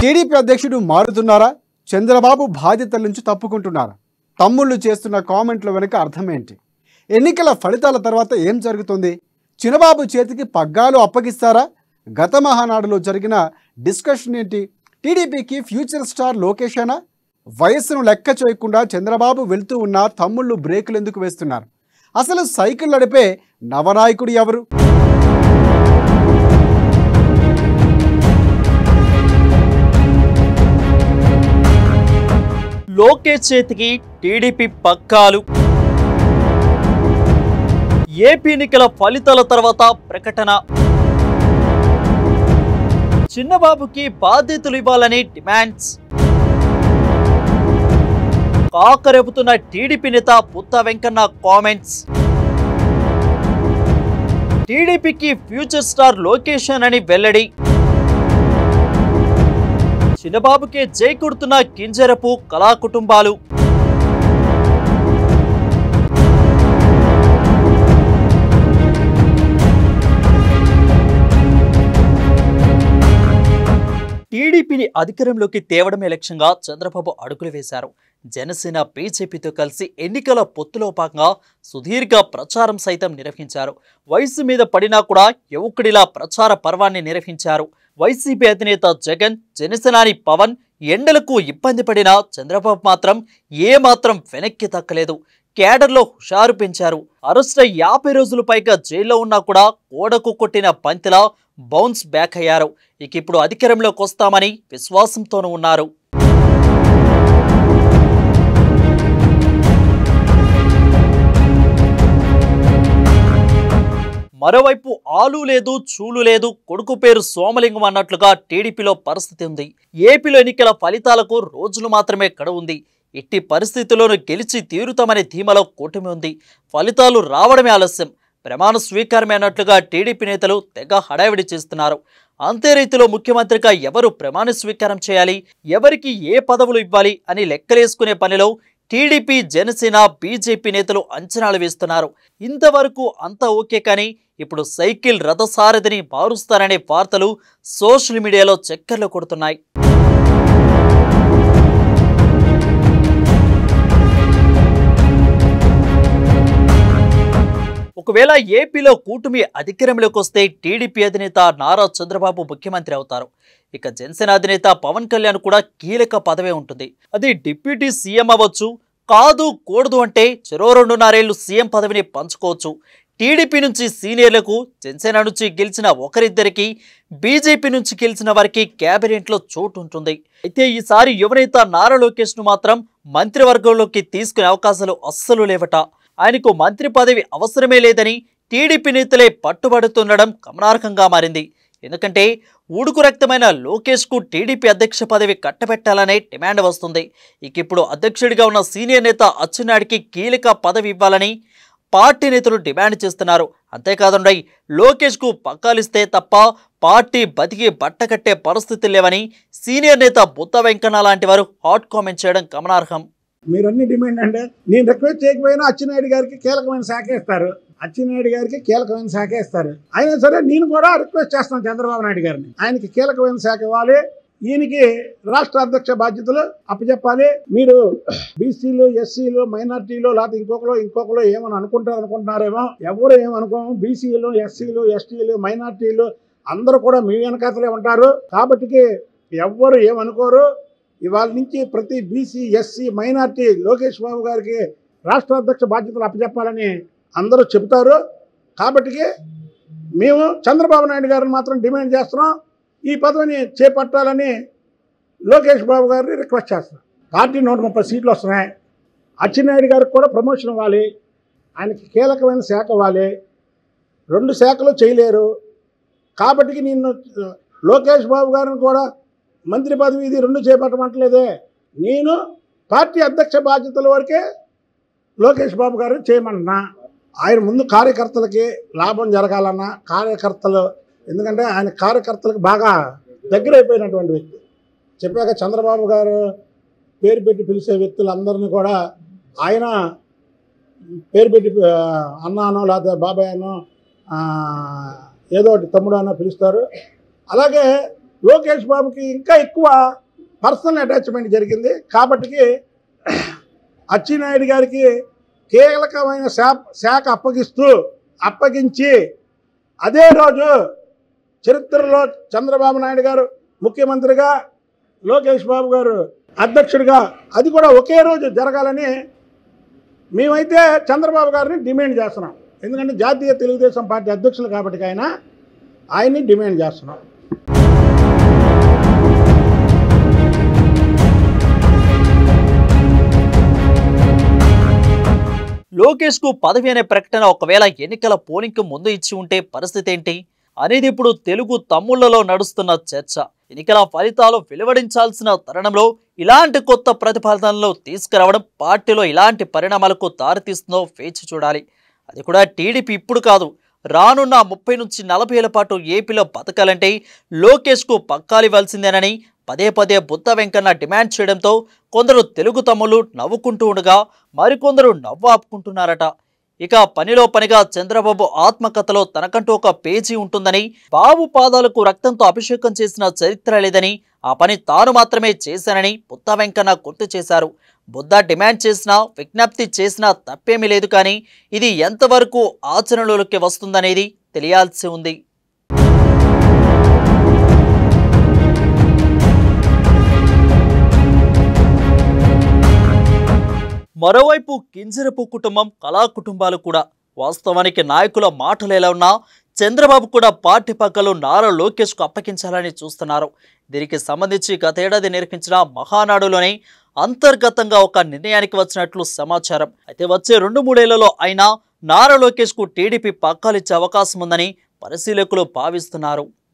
TDP అధ్యక్షుడు మారుతున్నారా చంద్రబాబు బాధ్యతల నుంచి తప్పుకుంటున్నారా తమ్ముళ్ళు చేస్తున్న కామెంట్ల వెనుక అర్థమేంటి ఎన్నికల ఫలితాల తర్వాత ఏం జరుగుతుంది చినబాబు చేతికి పగ్గాలు అప్పగిస్తారా గత మహానాడులో జరిగిన డిస్కషన్ ఏంటి టీడీపీకి ఫ్యూచర్ స్టార్ లోకేషేనా వయస్సును లెక్క చేయకుండా చంద్రబాబు వెళ్తూ ఉన్న తమ్ముళ్ళు బ్రేకులు ఎందుకు వేస్తున్నారు అసలు సైకిల్ నడిపే నవనాయకుడు ఎవరు లోకేష్ చేతికి టీడీపీ పక్కాలు ఏపీ ఎన్నికల ఫలితాల తర్వాత ప్రకటన చిన్నబాబుకి బాధ్యతలు ఇవ్వాలని డిమాండ్స్ కాకరేపుతున్న టీడీపీ నేత పుత్త వెంకన్న కామెంట్స్ టీడీపీకి ఫ్యూచర్ స్టార్ లొకేషన్ అని వెల్లడి చిన్నబాబుకే జై కొడుతున్న కింజరపు కళా కుటుంబాలు టీడీపీని అధికారంలోకి తేవడమే లక్ష్యంగా చంద్రబాబు అడుగులు వేశారు జనసేన బీజేపీతో కలిసి ఎన్నికల పొత్తులో భాగంగా సుదీర్ఘ ప్రచారం సైతం నిర్వహించారు వయసు మీద పడినా కూడా యువకుడిలా ప్రచార పర్వాన్ని నిర్వహించారు వైసీపీ అధినేత జగన్ జనసేనాని పవన్ ఎండలకు ఇబ్బంది పడిన చంద్రబాబు మాత్రం ఏ మాత్రం వెనక్కి తక్కలేదు కేడర్లో హుషారు పెంచారు అరెస్ట్ అయి యాభై రోజుల పైగా జైల్లో ఉన్నా కూడా కోడకు కొట్టిన పంతిలా బౌన్స్ బ్యాక్ అయ్యారు ఇక ఇప్పుడు అధికారంలోకి వస్తామని విశ్వాసంతోనూ ఉన్నారు మరోవైపు ఆలు లేదు చూలు లేదు కొడుకు పేరు సోమలింగం అన్నట్లుగా టీడీపీలో పరిస్థితి ఉంది ఏపీలో ఎన్నికల ఫలితాలకు రోజులు మాత్రమే కడ ఉంది ఎట్టి పరిస్థితుల్లోనూ గెలిచి తీరుతామనే ధీమలో కూటమి ఉంది ఫలితాలు రావడమే ఆలస్యం ప్రమాణ స్వీకారమే అన్నట్లుగా టీడీపీ నేతలు తెగ హడావిడి చేస్తున్నారు అంతే రీతిలో ముఖ్యమంత్రిగా ఎవరు ప్రమాణ స్వీకారం చేయాలి ఎవరికి ఏ పదవులు ఇవ్వాలి అని లెక్కలేసుకునే పనిలో టీడీపీ జనసేన బీజేపీ నేతలు అంచనాలు వేస్తున్నారు ఇంతవరకు అంతా ఓకే కానీ ఇప్పుడు సైకిల్ రథసారథిని మారుస్తారనే వార్తలు సోషల్ మీడియాలో చక్కర్లు కొడుతున్నాయి ఒకవేళ ఏపీలో కూటమి అధికారంలోకి వస్తే టీడీపీ అధినేత నారా చంద్రబాబు ముఖ్యమంత్రి అవుతారు ఇక జనసేన అధినేత పవన్ కళ్యాణ్ కూడా కీలక పదవే ఉంటుంది అది డిప్యూటీ సీఎం అవ్వచ్చు కాదు కూడదు అంటే చెరో రెండున్నరేళ్లు సీఎం పదవిని పంచుకోవచ్చు టీడీపీ నుంచి సీనియర్లకు జనసేన నుంచి గెలిచిన ఒకరిద్దరికి బీజేపీ నుంచి గెలిచిన వారికి కేబినెట్లో చోటు ఉంటుంది అయితే ఈసారి యువనేత నారా లోకేష్ ను మాత్రం మంత్రివర్గంలోకి తీసుకునే అవకాశాలు అస్సలు లేవట ఆయనకు మంత్రి పదవి అవసరమే లేదని టీడీపీ నేతలే పట్టుబడుతుండడం గమనార్హంగా మారింది ఎందుకంటే ఊడుకు రక్తమైన లోకేష్కు టీడీపీ అధ్యక్ష పదవి కట్టబెట్టాలనే డిమాండ్ వస్తుంది ఇక ఇప్పుడు అధ్యక్షుడిగా ఉన్న సీనియర్ నేత అచ్చెన్నాయుడికి కీలక పదవి ఇవ్వాలని పార్టీ నేతలు డిమాండ్ చేస్తున్నారు అంతేకాదండి లోకేష్కు పక్కాలిస్తే తప్ప పార్టీ బతికి బట్టకట్టే పరిస్థితులు లేవని సీనియర్ నేత బుత్త వెంకన్న లాంటి వారు హాట్ కామెంట్ చేయడం గమనార్హం మీరన్ని డిమాండ్ అంటే నేను రిక్వెస్ట్ చేయకపోయినా అచ్చెన్నాయుడు గారికి కీలకమైన శాఖ ఇస్తారు అచ్చెన్నాయుడు గారికి కీలకమైన శాఖ ఇస్తారు అయినా సరే నేను కూడా రిక్వెస్ట్ చేస్తాను చంద్రబాబు నాయుడు గారిని ఆయనకి కీలకమైన శాఖ ఇవ్వాలి ఈయనకి రాష్ట్ర అధ్యక్ష బాధ్యతలు అప్పచెప్పాలి మీరు బీసీలు ఎస్సీలు మైనార్టీలు లేకపోతే ఇంకొకరు ఇంకొకరు ఏమని అనుకుంటారు అనుకుంటున్నారేమో ఎవరు ఏమనుకోము బీసీలు ఎస్సీలు ఎస్టీలు మైనార్టీలు అందరూ కూడా మీ వెనకాతలే ఉంటారు కాబట్టి ఎవ్వరు ఏమనుకోరు ఇవాళ నుంచి ప్రతి BC SC minority Lokesh Babu గారికి రాష్ట్ర అధ్యక్ష బాధ్యతలు అప్పచెప్పాలని అందరూ చెబుతారు కాబట్టి మేము చంద్రబాబు నాయుడు గారిని మాత్రం డిమాండ్ చేస్తున్నాం ఈ పదవిని చేపట్టాలని లోకేష్ బాబు గారిని రిక్వెస్ట్ చేస్తున్నాం పార్టీ నూట ముప్పై సీట్లు వస్తున్నాయి అచ్చెన్నాయుడు గారికి కూడా ప్రమోషన్ ఇవ్వాలి ఆయనకి కీలకమైన శాఖ ఇవ్వాలి రెండు శాఖలు చేయలేరు కాబట్టి నేను లోకేష్ బాబు గారిని కూడా మంత్రి పదవి ఇది రెండు చేపట్టమంటలేదే నేను పార్టీ అధ్యక్ష బాధ్యతల వరకే లోకేష్ బాబు గారు చేయమన్నా ఆయన ముందు కార్యకర్తలకి లాభం జరగాలన్నా కార్యకర్తలు ఎందుకంటే ఆయన కార్యకర్తలకు బాగా దగ్గరైపోయినటువంటి వ్యక్తి చెప్పాక చంద్రబాబు గారు పేరు పెట్టి పిలిచే వ్యక్తులందరినీ కూడా ఆయన పేరు పెట్టి ఆ, అన్నానో లేకపోతే బాబాయ్ అనో ఆ, ఏదో ఒకటి తమ్ముడు అనో పిలుస్తారు అలాగే లోకేష్ బాబుకి ఇంకా ఎక్కువ పర్సనల్ అటాచ్మెంట్ జరిగింది కాబట్టి అచ్చెన్నాయుడు గారికి కీలకమైన శాఖ శాఖ అప్పగిస్తూ అప్పగించి అదే రోజు చరిత్రలో చంద్రబాబు నాయుడు గారు ముఖ్యమంత్రిగా లోకేష్ బాబు గారు అధ్యక్షుడిగా అది కూడా ఒకే రోజు జరగాలని మేమైతే చంద్రబాబు గారిని డిమాండ్ చేస్తున్నాం ఎందుకంటే జాతీయ తెలుగుదేశం పార్టీ అధ్యక్షులు కాబట్టి ఆయన ఆయన్ని డిమాండ్ చేస్తున్నాం లోకేష్ కు పదవి అనే ప్రకటన ఒకవేళ ఎన్నికల పోలింగ్ ముందు ఇచ్చి ఉంటే పరిస్థితి ఏంటి అనేది ఇప్పుడు తెలుగు తమ్ముళ్లలో నడుస్తున్న చర్చ ఎన్నికల ఫలితాలు వెలువడించాల్సిన తరుణంలో ఇలాంటి కొత్త ప్రతిపాదనలు తీసుకురావడం పార్టీలో ఇలాంటి పరిణామాలకు దారితీస్తుందో వేచి చూడాలి అది కూడా టీడీపీ ఇప్పుడు కాదు రానున్న ముప్పై నుంచి నలభై ఏళ్ల పాటు ఏపీలో బతకాలంటే లోకేష్కు పక్కాలివ్వాల్సిందేనని పదే పదే బుద్ధ వెంకన్న డిమాండ్ చేయడంతో కొందరు తెలుగు తమ్ముళ్ళు నవ్వుకుంటూ ఉండగా మరికొందరు నవ్వు ఆపుకుంటున్నారట ఇక పనిలో పనిగా చంద్రబాబు ఆత్మకథలో తనకంటూ ఒక పేజీ ఉంటుందని బాబు పాదాలకు రక్తంతో అభిషేకం చేసిన చరిత్ర లేదని ఆ పని తాను మాత్రమే చేశానని బుద్ధ వెంకన్న గుర్తు చేశారు బుద్ధ డిమాండ్ చేసినా విజ్ఞప్తి చేసినా తప్పేమీ లేదు కానీ ఇది ఎంతవరకు ఆచరణలోకి వస్తుందనేది తెలియాల్సి ఉంది మరోవైపు కింజరపు కుటుంబం కళా కుటుంబాలు కూడా వాస్తవానికి నాయకుల మాటలు ఎలా ఉన్నా చంద్రబాబు కూడా పార్టీ పక్కలో నారా లోకేష్కు అప్పగించాలని చూస్తున్నారు దీనికి సంబంధించి గతేడాది నిర్వహించిన మహానాడులోనే అంతర్గతంగా ఒక నిర్ణయానికి వచ్చినట్లు సమాచారం అయితే వచ్చే రెండు మూడేళ్లలో అయినా నారా లోకేష్కు టీడీపీ పక్కాలిచ్చే అవకాశం ఉందని పరిశీలకులు భావిస్తున్నారు